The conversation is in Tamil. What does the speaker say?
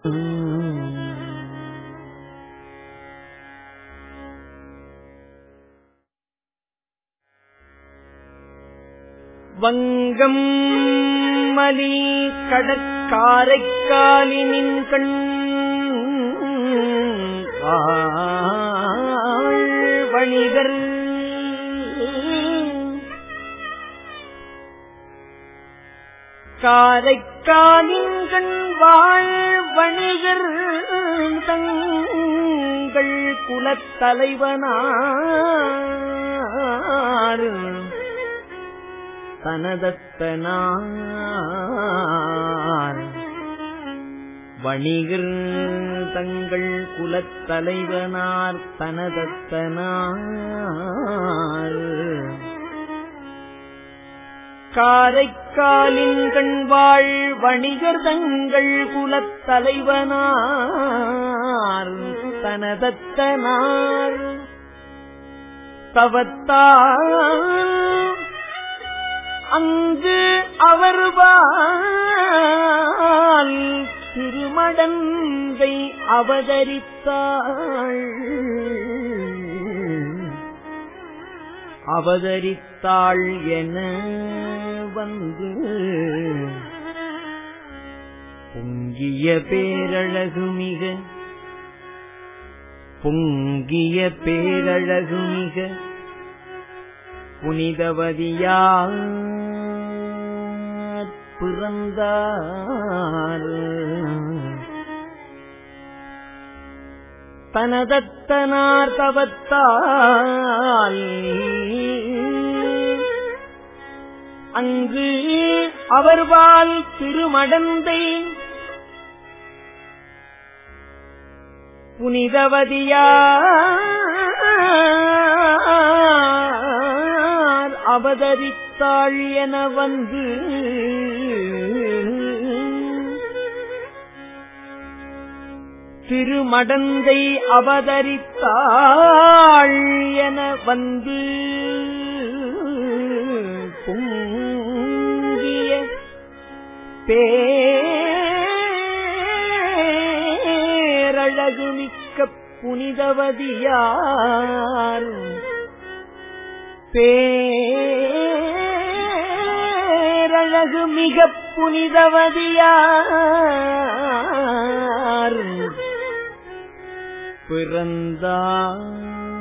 வங்கம் மலி கடற்காரைக்காலினின் கண் வணிகர் காரைக்காலின் கண் வாழ் வணிகர் தங்கள் குலத்தலைவனார் தனதத்தனார் வணிகர் தங்கள் குலத்தலைவனார் தனதத்தனார் காரைக்காலின் கண்வாழ் வணிகர் தங்கள் குலத்தலைவனார் தனதத்தனார் தவத்தார் அங்கு அவர்வால் திருமடந்தை அவதரித்தாள் அவதரித்தாள் என வந்து பொங்கிய பேரழகு மிக பொங்கிய பேரழகு மிக புனிதவதியார் பிறந்தார் தனதத்தனார் தவத்தால் அங்கு அவர்வால் திருமடந்தை புனிதவதியார் அவதரித்தாள் என வந்து திருமடந்தை அவதரித்தாள் என வந்து பொங்கிய பேரழகு மிக்க புனிதவதியார் பேரழகு மிக புனிதவதியார் பிறந்தார்